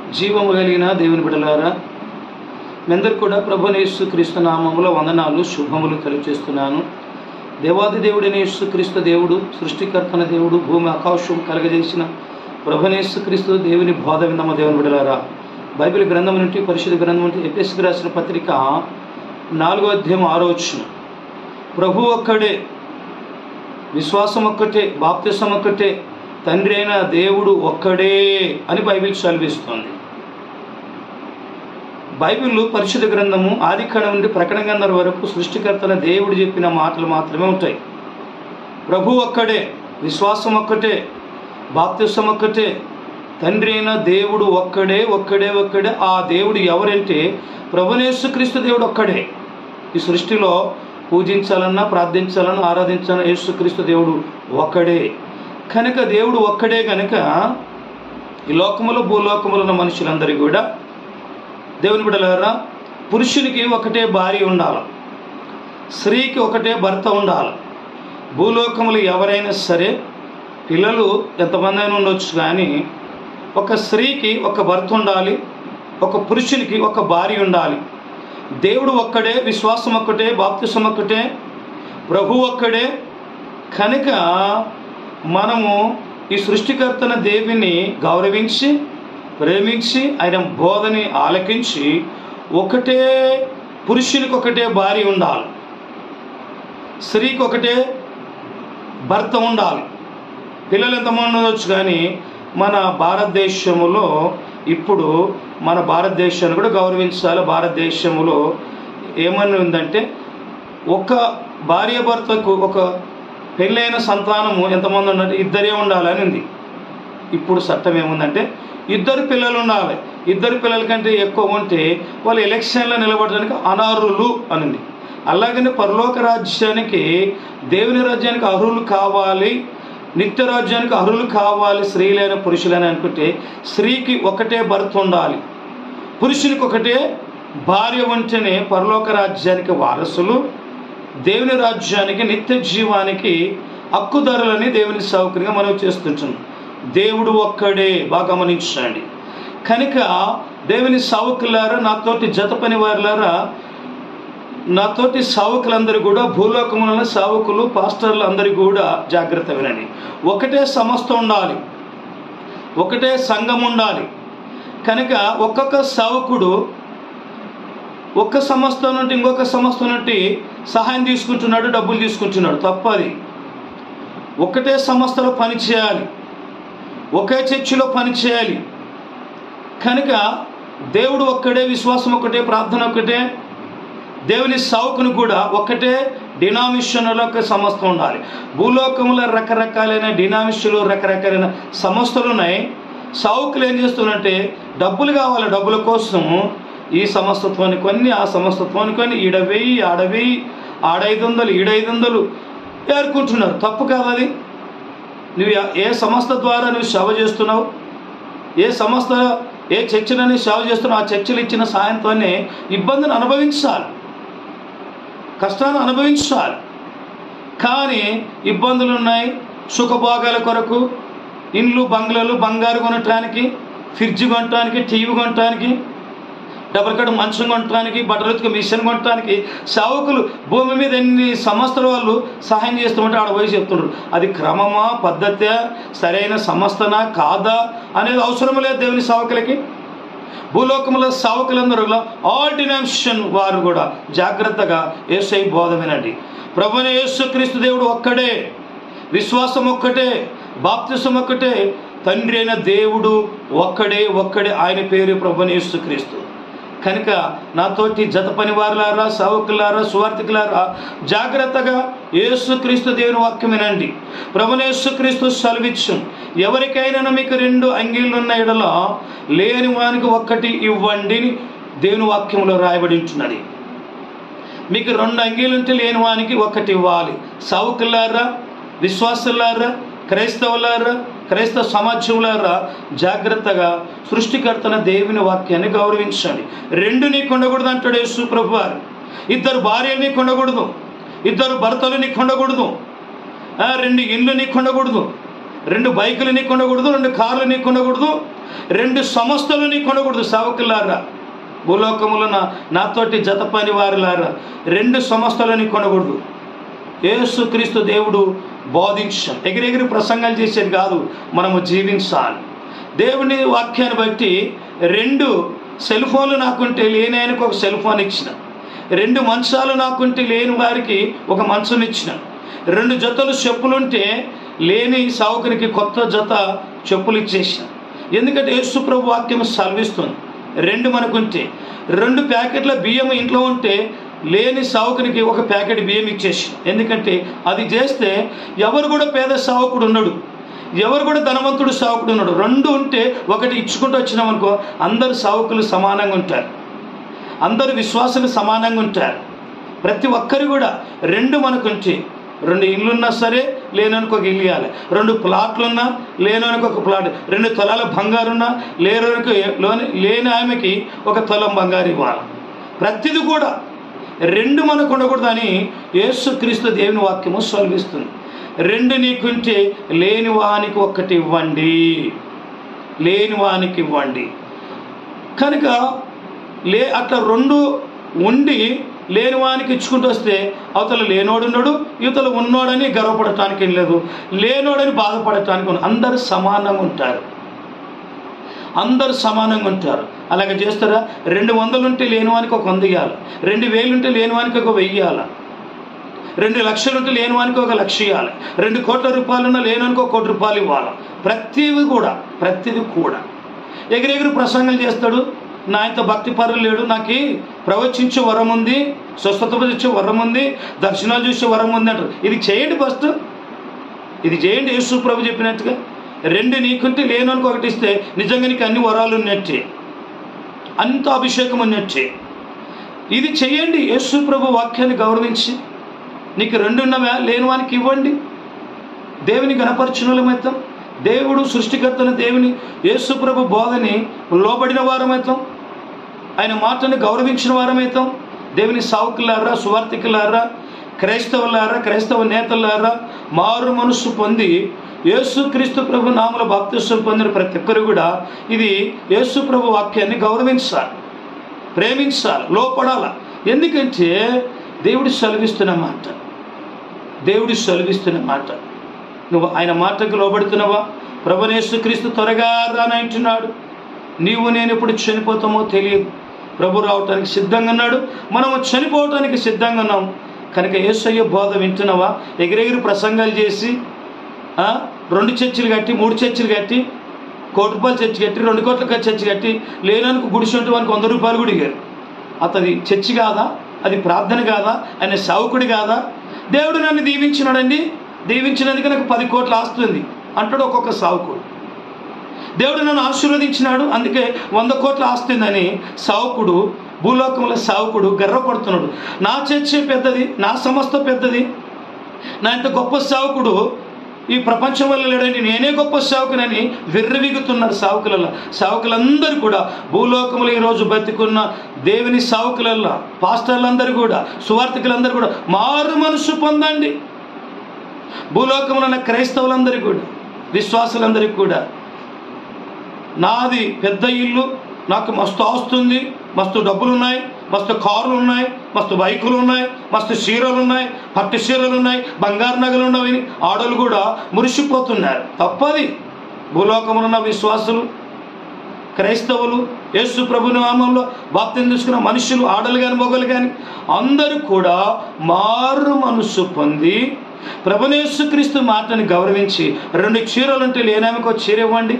జీవము కలిగిన దేవుని బిడలారా మీ అందరు కూడా ప్రభుని యేసుక్రీస్తు నామములో వందనాలు శుభములు తెలియజేస్తున్నాను దేవాది దేవుడైన యేసుక్రీస్తు దేవుడు సృష్టికర్తన దేవుడు భూమి ఆకాశం కలగజేసిన ప్రభునేసుక్రీస్తు దేవుని బోధ విందమ దేవుని బిడలారా బైబిల్ గ్రంథం నుండి పరిశుద్ధ గ్రంథం నుండి ఎపిఎస్కి రాసిన పత్రిక నాలుగో అధ్యాయం ఆరో వచ్చిన ప్రభు ఒక్కడే విశ్వాసం ఒక్కటే బాప్తిసం ఒక్కటే తండ్రి అయిన దేవుడు ఒక్కడే అని బైబిల్ సెలవిస్తోంది బైబిల్ పరిశుద్ధ గ్రంథము ఆది కాండం నుండి ప్రకటన గ్రంథం వరకు సృష్టికర్తల దేవుడు చెప్పిన మాటలు మాత్రమే ఉంటాయి ప్రభు ఒక్కడే విశ్వాసం ఒక్కటే బాప్తిసం ఒక్కటే తండ్రి అయిన దేవుడు ఒక్కడే ఒక్కడే ఒక్కడే ఆ దేవుడు ఎవరంటే ప్రభునేసుక్రీస్తు దేవుడు ఒక్కడే ఈ సృష్టిలో పూజించాలన్నా ప్రార్థించాలన్నా ఆరాధించాలన్నా యేసుక్రీస్తు దేవుడు ఒక్కడే కనుక దేవుడు ఒక్కడే కనుక ఈ లోకములో భూలోకములో ఉన్న మనుషులందరికీ కూడా దేవుని బిడలారా పురుషునికి ఒకటే భార్య ఉండాలి స్త్రీకి ఒకటే భర్త ఉండాలి భూలోకములు ఎవరైనా సరే పిల్లలు ఎంతమంది అయినా ఉండొచ్చు కానీ ఒక స్త్రీకి ఒక భర్త ఉండాలి ఒక పురుషునికి ఒక భార్య ఉండాలి దేవుడు ఒక్కడే విశ్వాసం ఒక్కటే బాప్తిసం ఒక్కటే ప్రభు ఒక్కడే కనుక మనము ఈ సృష్టికర్తన దేవిని గౌరవించి ప్రేమించి ఆయన బోధని ఆలకించి ఒకటే పురుషునికి ఒకటే భార్య ఉండాలి స్త్రీకి ఒకటే భర్త ఉండాలి పిల్లలు ఎంతమంది ఉండొచ్చు కానీ మన భారతదేశంలో ఇప్పుడు మన భారతదేశాన్ని కూడా గౌరవించాలి భారతదేశంలో ఏమని ఉందంటే ఒక భార్య భర్తకు ఒక పెళ్ళైన సంతానము ఎంతమంది ఉన్నట్టు ఇద్దరే ఉండాలని ఉంది ఇప్పుడు చట్టం ఏముందంటే ఇద్దరు పిల్లలు ఉండాలి ఇద్దరు పిల్లల కంటే ఎక్కువ ఉంటే వాళ్ళు ఎలక్షన్లో నిలబడడానికి అనర్హులు అనింది అలాగనే పరలోక రాజ్యానికి దేవుని రాజ్యానికి అర్హులు కావాలి నిత్య రాజ్యానికి అర్హులు కావాలి స్త్రీలైన పురుషులైన అనుకుంటే స్త్రీకి ఒకటే భర్త ఉండాలి పురుషునికి ఒకటే భార్య ఉంటేనే పరలోక రాజ్యానికి వారసులు దేవుని రాజ్యానికి నిత్య జీవానికి హక్కుదారులని దేవుని సౌకర్యంగా మనం చేస్తుంటున్నాం దేవుడు ఒక్కడే బాగా గమనించండి కనుక దేవుని సావుకులారా నాతోటి జత పని వారులారా నాతోటి సావుకులందరూ కూడా భూలోకములను సావుకులు పాస్టర్లు అందరూ కూడా జాగ్రత్త వినండి ఒకటే సంస్థ ఉండాలి ఒకటే సంఘం ఉండాలి కనుక ఒక్కొక్క సావుకుడు ఒక్క సంస్థ నుండి ఇంకొక సంస్థ నుండి సహాయం తీసుకుంటున్నాడు డబ్బులు తీసుకుంటున్నాడు తప్పది ఒకటే సంస్థలో పని చేయాలి ఒకే చర్చిలో పని చేయాలి కనుక దేవుడు ఒక్కడే విశ్వాసం ఒకటే ప్రార్థన ఒకటే దేవుని సావుకును కూడా ఒకటే డినామిషన్లో ఒక సంస్థ ఉండాలి భూలోకంలో రకరకాలైన డినామిషన్లు రకరకాలైన సంస్థలు ఉన్నాయి సావుకులు ఏం చేస్తున్నారంటే డబ్బులు కావాలి డబ్బుల కోసం ఈ సంస్థతోని కొన్ని ఆ సంస్థతోని కొన్ని ఈడ వెయ్యి ఆడ వెయ్యి ఆడ ఐదు వందలు ఈడ ఐదు వందలు ఏరుకుంటున్నారు తప్పు కాదు అది నువ్వు ఏ సంస్థ ద్వారా నువ్వు సేవ చేస్తున్నావు ఏ సంస్థ ఏ చర్చలని సేవ చేస్తున్నావు ఆ చర్చలు ఇచ్చిన సాయంతోనే ఇబ్బందిని అనుభవించాలి కష్టాన్ని అనుభవించాలి కానీ ఇబ్బందులు ఉన్నాయి సుఖభోగాల కొరకు ఇండ్లు బంగ్లాలు బంగారు కొనటానికి ఫ్రిడ్జ్ కొనటానికి టీవీ కొనటానికి డబుల్ కట్ మంచం కొనటానికి బట్టలు ఉతికే మిషన్ కొనటానికి సావుకులు భూమి మీద ఎన్ని సంస్థల వాళ్ళు సహాయం చేస్తుంటే ఆడ పోయి చెప్తుండ్రు అది క్రమమా పద్ధతి సరైన సంస్థనా కాదా అనేది అవసరం లేదు దేవుని సావుకులకి భూలోకంలో సావుకులందరూ ఆల్ డినామినేషన్ వారు కూడా జాగ్రత్తగా ఏసై బోధ వినండి ప్రభుని యేసుక్రీస్తు దేవుడు ఒక్కడే విశ్వాసం ఒక్కటే బాప్తిసం ఒక్కటే తండ్రి అయిన దేవుడు ఒక్కడే ఒక్కడే ఆయన పేరు ప్రభుని యేసుక్రీస్తు కనుక నాతోటి జత పని వారులారా సావుకులారా సువార్థికులారా జాగ్రత్తగా యేసుక్రీస్తు దేవుని వాక్యం వినండి ప్రభునేసుక్రీస్తు సెలవిచ్చు ఎవరికైనా మీకు రెండు అంగీలు ఉన్న ఎడల లేని వానికి ఒక్కటి ఇవ్వండి దేవుని వాక్యంలో రాయబడి ఉంటున్నది మీకు రెండు అంగీలుంటే లేని వానికి ఒకటి ఇవ్వాలి సావుకులారా విశ్వాసులారా క్రైస్తవులారా క్రైస్తవ సమాజంలారా జాగ్రత్తగా సృష్టికర్తన దేవుని వాక్యాన్ని గౌరవించండి రెండు నీకు ఉండకూడదు అంటాడు యేసు ప్రభు వారు ఇద్దరు భార్యలు నీకు ఉండకూడదు ఇద్దరు భర్తలు నీకు ఉండకూడదు ఆ, రెండు ఇండ్లు నీకు ఉండకూడదు రెండు బైకులు నీకు ఉండకూడదు రెండు కార్లు నీకు ఉండకూడదు రెండు సంస్థలని కొనకూడదు సావుకులారా భూలోకములో నా నాతోటి జత పని వారిలారా రెండు సంస్థలని కొనకూడదు యేసుక్రీస్తు దేవుడు బోధించాం ఎగిరెగిరి ప్రసంగాలు చేసేది కాదు మనము జీవించాలి దేవుని వాక్యాన్ని బట్టి రెండు సెల్ ఫోన్లు నాకుంటే లేని ఆయనకు ఒక సెల్ ఫోన్ ఇచ్చిన రెండు మంచాలు నాకుంటే లేని వారికి ఒక మంచం ఇచ్చిన రెండు జతలు చెప్పులుంటే లేని సావుకునికి కొత్త జత చెప్పులు ఇచ్చేసిన ఎందుకంటే యేసు ప్రభు వాక్యం సెలవిస్తుంది రెండు మనకుంటే రెండు ప్యాకెట్ల బియ్యం ఇంట్లో ఉంటే లేని సావుకునికి ఒక ప్యాకెట్ బియ్యం ఇచ్చేసి ఎందుకంటే అది చేస్తే ఎవరు కూడా పేద సావుకుడు ఉన్నాడు ఎవరు కూడా ధనవంతుడు సావుకుడు ఉన్నాడు రెండు ఉంటే ఒకటి ఇచ్చుకుంటూ వచ్చినామనుకో అందరు సావుకులు సమానంగా ఉంటారు అందరు విశ్వాసులు సమానంగా ఉంటారు ప్రతి ఒక్కరు కూడా రెండు మనకుంటే రెండు ఇల్లున్నా సరే లేననుకు ఒక ఇల్లు ఇవ్వాలి రెండు ప్లాట్లున్నా లేననుకు ఒక ప్లాట్ రెండు తొలాల బంగారున్నా లేననుకు లోని లేని ఆమెకి ఒక తులం బంగారు ఇవ్వాలి ప్రతిది కూడా రెండు మనకు ఉండకూడదని యేసుక్రీస్తు దేవుని వాక్యము సెలవిస్తుంది రెండు నీకుంటే లేని వానికి ఒక్కటి ఇవ్వండి లేని వానికి ఇవ్వండి కనుక లే అట్లా రెండు ఉండి లేని వానికి ఇచ్చుకుంటూ వస్తే అవతల లేనోడున్నాడు యువతల ఉన్నోడని గర్వపడటానికి ఏం లేదు లేనోడని బాధపడటానికి ఉన్న- అందరూ సమానంగా ఉంటారు అందరూ సమానంగా ఉంటారు అలాగే చేస్తారా రెండు వందలు ఉంటే లేని వానికి ఒక వంద ఇవ్వాలి రెండు వేలు ఉంటే లేని వానికి ఒక వెయ్యి ఇవ్వాలి రెండు లక్షలు ఉంటే లేని వానికి ఒక లక్ష ఇవ్వాలి రెండు కోట్ల రూపాయలు ఉన్న లేనివానికి ఒక కోటి రూపాయలు ఇవ్వాలి ప్రతిది కూడా ప్రతిది కూడా ఎగిరెగిరి ప్రసంగం చేస్తాడు నా ఇంత భక్తి పరులు లేడు నాకు ప్రవచించే వరం ఉంది స్వస్థత ఇచ్చే వరం ఉంది దర్శనాలు చూసే వరం ఉంది అంటారు ఇది చేయండి ఫస్ట్ ఇది చేయండి యేసు ప్రభు చెప్పినట్టుగా రెండు నీకుంటే లేనోనికి ఒకటి ఇస్తే నిజంగా నీకు అన్ని వరాలు ఉన్నట్టే అంత అభిషేకం ఉన్నట్టే ఇది చేయండి యేసు ప్రభు వాక్యాన్ని గౌరవించి నీకు రెండున్నవా లేని వానికి ఇవ్వండి దేవుని గణపరచునులమైతాం దేవుడు సృష్టికర్తన దేవుని యేసు ప్రభు బోధని లోబడిన వారమైతాం ఆయన మాటని గౌరవించిన వారమైతాం దేవుని సావుకులారా సువార్థికులారా క్రైస్తవులారా క్రైస్తవ నేతలారా మారు మనస్సు పొంది యేసుక్రీస్తు ప్రభు నామల బాప్తిస్వం పొందిన ప్రతి ఒక్కరు కూడా ఇది యేసు ప్రభు వాక్యాన్ని గౌరవించాలి ప్రేమించాలి లోపడాల ఎందుకంటే దేవుడు సెలవిస్తున్న మాట దేవుడు సెలవిస్తున్న మాట నువ్వు ఆయన మాటకు లోబడుతున్నావా ప్రభునేసుక్రీస్తు త్వరగా రానంటున్నాడు నీవు నేను ఎప్పుడు చనిపోతామో తెలియదు ప్రభు రావటానికి సిద్ధంగా ఉన్నాడు మనము చనిపోవటానికి సిద్ధంగా ఉన్నాం కనుక యేసయ్య బోధ వింటున్నావా ఎగిరెగిరి ప్రసంగాలు చేసి ఆ, రెండు చర్చిలు కట్టి మూడు చర్చిలు కట్టి కోటి రూపాయలు చర్చి కట్టి రెండు కోట్ల చర్చి కట్టి లేనానికి గుడిసి ఉంటే వానికి వంద రూపాయలు కూడా ఇవ్వరు అతది చర్చి కాదా అది ప్రార్థన కాదా ఆయన సావుకుడి కాదా దేవుడు నన్ను దీవించినాడండి దీవించినందుకు నాకు పది కోట్ల ఆస్తుంది అంటాడు ఒక్కొక్క సావుకుడు దేవుడు నన్ను ఆశీర్వదించినాడు అందుకే వంద కోట్ల ఆస్తుందని సావుకుడు భూలోకంలో సావుకుడు గర్వపడుతున్నాడు నా చర్చే పెద్దది నా సంస్థ పెద్దది నా ఇంత గొప్ప సావుకుడు ఈ ప్రపంచం వల్ల లేడని నేనే గొప్ప సావుకునని విర్రవిగుతున్నారు సావుకులలో సావుకులందరూ కూడా భూలోకములు ఈరోజు బతికున్న దేవుని సావుకులల్లో పాస్టర్లందరూ కూడా సువార్థికులందరూ కూడా మారు మనసు పొందండి భూలోకంలో ఉన్న క్రైస్తవులందరికీ కూడా విశ్వాసులందరికీ కూడా నాది పెద్ద ఇల్లు నాకు మస్తు ఆస్తుంది మస్తు డబ్బులు ఉన్నాయి మస్తు కార్లు ఉన్నాయి మస్తు బైకులు ఉన్నాయి మస్తు చీరలు ఉన్నాయి పట్టు చీరలు ఉన్నాయి బంగారు నగలు ఉన్నవి ఆడలు కూడా మురిసిపోతున్నారు తప్పది భూలోకంలో ఉన్న విశ్వాసులు క్రైస్తవులు యేసు ప్రభు నామంలో బాప్తిని తీసుకున్న మనుషులు ఆడలు కానీ మొగలు కానీ అందరూ కూడా మారు మనస్సు పొంది ప్రభునేసు క్రీస్తు మాటని గౌరవించి రెండు చీరలుంటే లేనామికో చీర ఇవ్వండి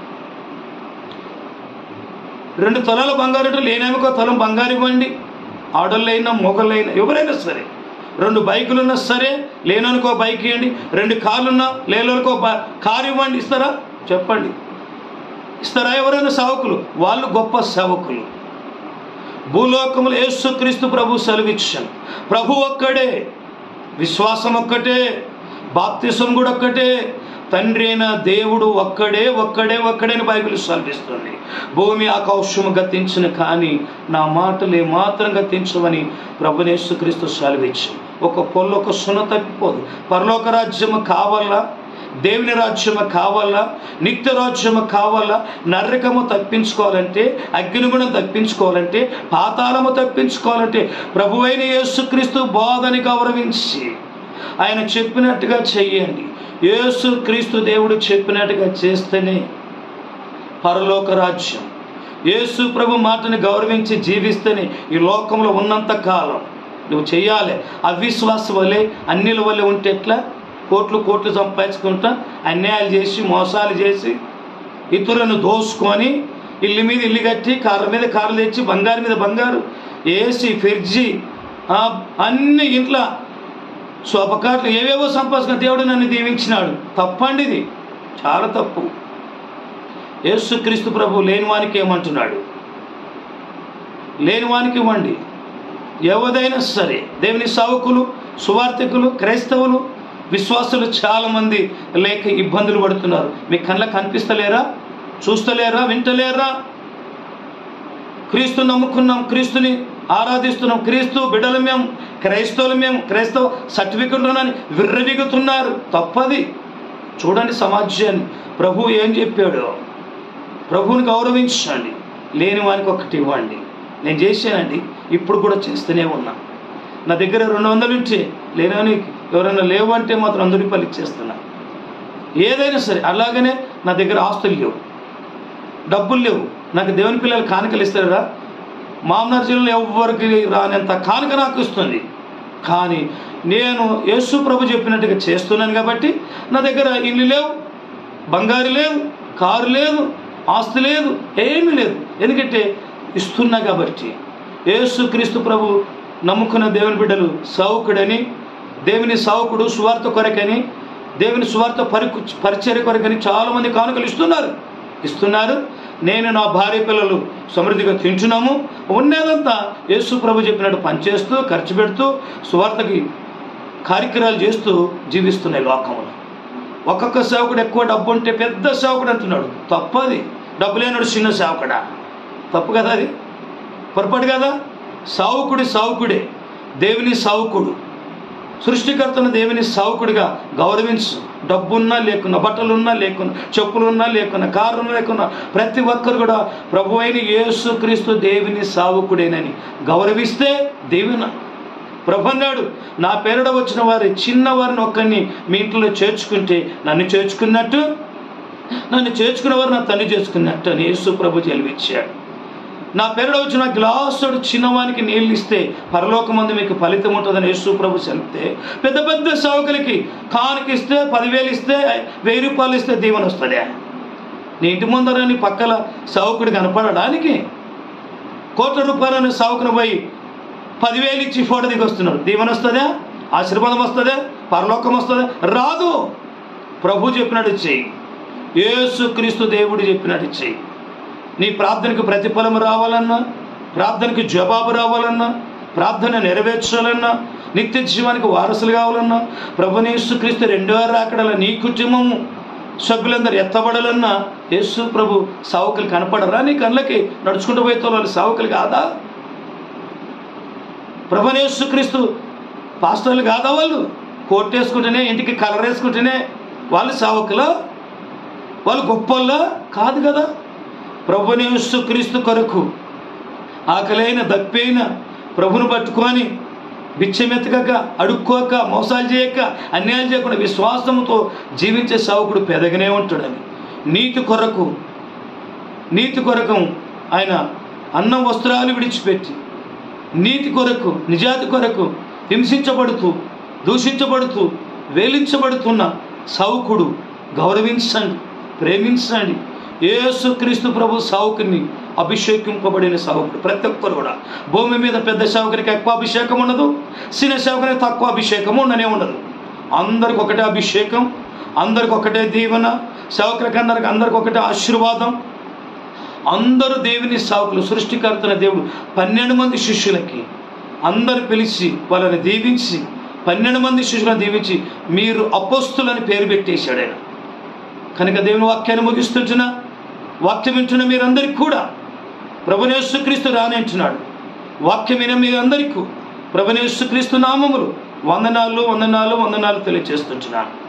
రెండు తొలల బంగారు అంటే లేనామికో తలం బంగారు ఇవ్వండి ఆడోళ్ళైనా మొగలైనా ఎవరైనా సరే రెండు బైకులున్నా సరే లేనోనికో బైక్ ఇవ్వండి రెండు కార్లున్నా లేనోనికో బ- కారు ఇవ్వండి ఇస్తారా చెప్పండి ఇస్తారా ఎవరైనా సేవకులు వాళ్ళు గొప్ప సేవకులు భూలోకములు యేసుక్రీస్తు ప్రభు సెలవిచ్చాను ప్రభు ఒక్కడే విశ్వాసం ఒక్కటే బాప్తిసం కూడా ఒక్కటే తండ్రి అయిన దేవుడు ఒక్కడే ఒక్కడే ఒక్కడే అని బైబిల్ సెలవిస్తుంది భూమి ఆకాశము గతించిన కానీ నా మాటలు మాత్రం గతించవని ప్రభునేసుక్రీస్తు సెలవిచ్చు ఒక పొల్లు ఒక సున తప్పిపోదు పరలోక రాజ్యము కావాలా దేవుని రాజ్యము కావాలా నిత్య రాజ్యము కావాలా నరకము తప్పించుకోవాలంటే అగ్నిగుణం తప్పించుకోవాలంటే పాతాళము తప్పించుకోవాలంటే ప్రభువైన యేసుక్రీస్తు బోధని గౌరవించి ఆయన చెప్పినట్టుగా చెయ్యండి యేసుక్రీస్తు దేవుడు చెప్పినట్టుగా చేస్తేనే పరలోక రాజ్యం యేసు ప్రభు మాటని గౌరవించి జీవిస్తేనే ఈ లోకంలో ఉన్నంత కాలం నువ్వు చెయ్యాలి అవిశ్వాసం వల్లే అన్నిల వల్లే ఉంటే ఎట్లా కోట్లు కోట్లు సంపాదించుకుంటా అన్యాయాలు చేసి మోసాలు చేసి ఇతరులను దోసుకొని ఇల్లు మీద ఇల్లు కట్టి కార్ల మీద కార్లు తెచ్చి బంగారు మీద బంగారు ఏసీ ఫ్రిడ్జి ఆ, అన్ని ఇంట్లో శోభకాట్లు ఏవేవో సంపాదించుకుని దేవుడు నన్ను దీవించినాడు తప్పండి ఇది చాలా తప్పు యేసుక్రీస్తు ప్రభు లేనివానికి ఏమంటున్నాడు లేనివానికి ఇవ్వండి ఎవదైనా సరే దేవుని సావుకులు సువార్థికులు క్రైస్తవులు విశ్వాసులు చాలామంది లేక ఇబ్బందులు పడుతున్నారు మీ కళ్ళ కనిపిస్తలేరా చూస్తలేరా వింటలేరా క్రీస్తు నమ్ముకున్నాం క్రీస్తుని ఆరాధిస్తున్నాం క్రీస్తు బిడ్డలు మేము క్రైస్తవులు మేము క్రైస్తవ సర్టిఫికెట్ ఉన్నాను విర్రవిగుతున్నారు తప్పది చూడండి సమాజాన్ని ప్రభు ఏం చెప్పాడు ప్రభువుని గౌరవించండి లేని వానికి ఒకటి ఇవ్వండి నేను చేశానండి ఇప్పుడు కూడా చేస్తూనే ఉన్నా నా దగ్గర రెండు వందలు ఉంటే లేనని ఎవరైనా లేవు అంటే మాత్రం వంద రూపాయలు ఇచ్చేస్తున్నా ఏదైనా సరే అలాగనే నా దగ్గర ఆస్తులు లేవు డబ్బులు లేవు నాకు దేవుని పిల్లలు కానుకలు ఇస్తారా మామనార్ జిల్లాలో ఎవ్వరికి రానంత కానుక నాకు ఇస్తుంది కానీ నేను యేసు ప్రభు చెప్పినట్టుగా చేస్తున్నాను కాబట్టి నా దగ్గర ఇల్లు లేవు బంగారు లేదు కారు లేదు ఆస్తి లేదు ఏమీ లేదు ఎందుకంటే ఇస్తున్నా కాబట్టి యేసు క్రీస్తు ప్రభు నమ్ముకున్న దేవుని బిడ్డలు సావుకుడని దేవుని సావుకుడు సువార్త కొరకని దేవుని సువార్త పరికు పరిచర్య కొరకని చాలామంది కానుకలు ఇస్తున్నారు ఇస్తున్నారు నేను నా భార్య పిల్లలు సమృద్ధిగా తింటున్నాము ఉన్నదంతా యేసు ప్రభు చెప్పినట్టు పనిచేస్తూ ఖర్చు పెడుతూ సువార్తకి కార్యక్రమాలు చేస్తూ జీవిస్తున్నాయి లోకంలో ఒక్కొక్క సేవకుడు ఎక్కువ డబ్బు ఉంటే పెద్ద సేవకుడు అంటున్నాడు తప్పది డబ్బు లేనాడు చిన్న సేవకుడా తప్పు కదా అది పొరపాటు కదా సావుకుడి సావుకుడే దేవుని సావుకుడు సృష్టికర్తను దేవుని సావుకుడిగా గౌరవించు డబ్బున్నా లేకున్నా బట్టలున్నా లేకున్నా చెప్పులున్నా లేకున్నా కారున్నా లేకున్నా ప్రతి ఒక్కరు కూడా ప్రభు అయిన యేసు క్రీస్తు దేవుని సావుకుడేనని గౌరవిస్తే దేవున ప్రభు అన్నాడు నా పేరుడ వచ్చిన వారి చిన్నవారిని ఒక్కరిని మీ ఇంట్లో చేర్చుకుంటే నన్ను చేర్చుకున్నట్టు నన్ను చేర్చుకున్నవారు నా తండ్రి చేసుకున్నట్టు అని యేసు ప్రభు జలివిచ్చాడు నా పేరుడ వచ్చిన గ్లాసుడు చిన్నవానికి నీళ్ళు ఇస్తే పరలోకమందు మీకు ఫలితం ఉంటుందని యేసు ప్రభు చెప్తే పెద్ద పెద్ద సావుకులకి కానుక ఇస్తే పదివేలు ఇస్తే వెయ్యి రూపాయలు ఇస్తే దీవెన వస్తుందా నీ ఇంటి ముందర నీ పక్కల సావుకుడు కనపడడానికి కోట్ల రూపాయలను సావుకుని పోయి పదివేలు ఇచ్చి ఫోటో దిగి వస్తున్నాడు దీవెన వస్తుందా ఆశీర్వాదం వస్తుందా పరలోకం వస్తుందా రాదు ప్రభు చెప్పినట్టు చెయ్యి యేసు క్రీస్తు దేవుడు చెప్పినట్టు చెయ్యి నీ ప్రార్థనకు ప్రతిఫలం రావాలన్నా ప్రార్థనకి జవాబు రావాలన్నా ప్రార్థన నెరవేర్చాలన్నా నిత్య జీవానికి వారసులు కావాలన్నా ప్రభునేసు క్రీస్తు రెండో రాకడల నీ కుటుంబము సభ్యులందరూ ఎత్తబడాలన్నా యేసు ప్రభు సావుకులు కనపడరా నీ కళ్ళకి నడుచుకుంటూ పోతే వాళ్ళు సావుకులు కాదా ప్రభునేసు క్రీస్తు పాస్టర్లు కాదా వాళ్ళు కోట్ వేసుకుంటేనే ఇంటికి కలర్ వేసుకుంటేనే వాళ్ళు సావుకులా వాళ్ళు గొప్పల్లా కాదు కదా ప్రభునేసు క్రీస్తు కొరకు ఆకలైన దప్పైన ప్రభును పట్టుకొని బిచ్చమెత్తక అడుక్కోక మోసాలు చేయక అన్యాయం చేయకుండా విశ్వాసంతో జీవించే సావుకుడు పెదగనే ఉంటాడని నీతి కొరకు నీతి కొరకు ఆయన అన్నం వస్త్రాలు విడిచిపెట్టి నీతి కొరకు నిజాతి కొరకు హింసించబడుతూ దూషించబడుతూ వేలించబడుతున్న సౌకుడు గౌరవించండి ప్రేమించండి యేసుక్రీస్తు ప్రభు సావుకుని అభిషేకింపబడిన సావుకుడు ప్రతి ఒక్కరు కూడా భూమి మీద పెద్ద సేవకునికి ఎక్కువ అభిషేకం ఉండదు చిన్న సేవకునికి తక్కువ అభిషేకం ఉండనే ఉండదు అందరికి ఒకటే అభిషేకం అందరికి ఒకటే దీవెన సేవకులకి అందరికి అందరికి ఒకటే ఆశీర్వాదం అందరూ దేవుని సావుకులు సృష్టికర్తన దేవుడు పన్నెండు మంది శిష్యులకి అందరు పిలిచి వాళ్ళని దీవించి పన్నెండు మంది శిష్యులను దీవించి మీరు అపోస్తులని పేరు పెట్టేశాడు ఆయన కనుక దేవుని వాక్యాన్ని ముగిస్తుంటున్న వాక్యం వింటున్న మీరందరికీ కూడా ప్రభునేశ్వక్రీస్తు రానంటున్నాడు వాక్యం విన మీరందరికీ ప్రభునేశ్వక్రీస్తు నామములు వందనాలు వందనాలు వందనాలు తెలియజేస్తుంటున్నాను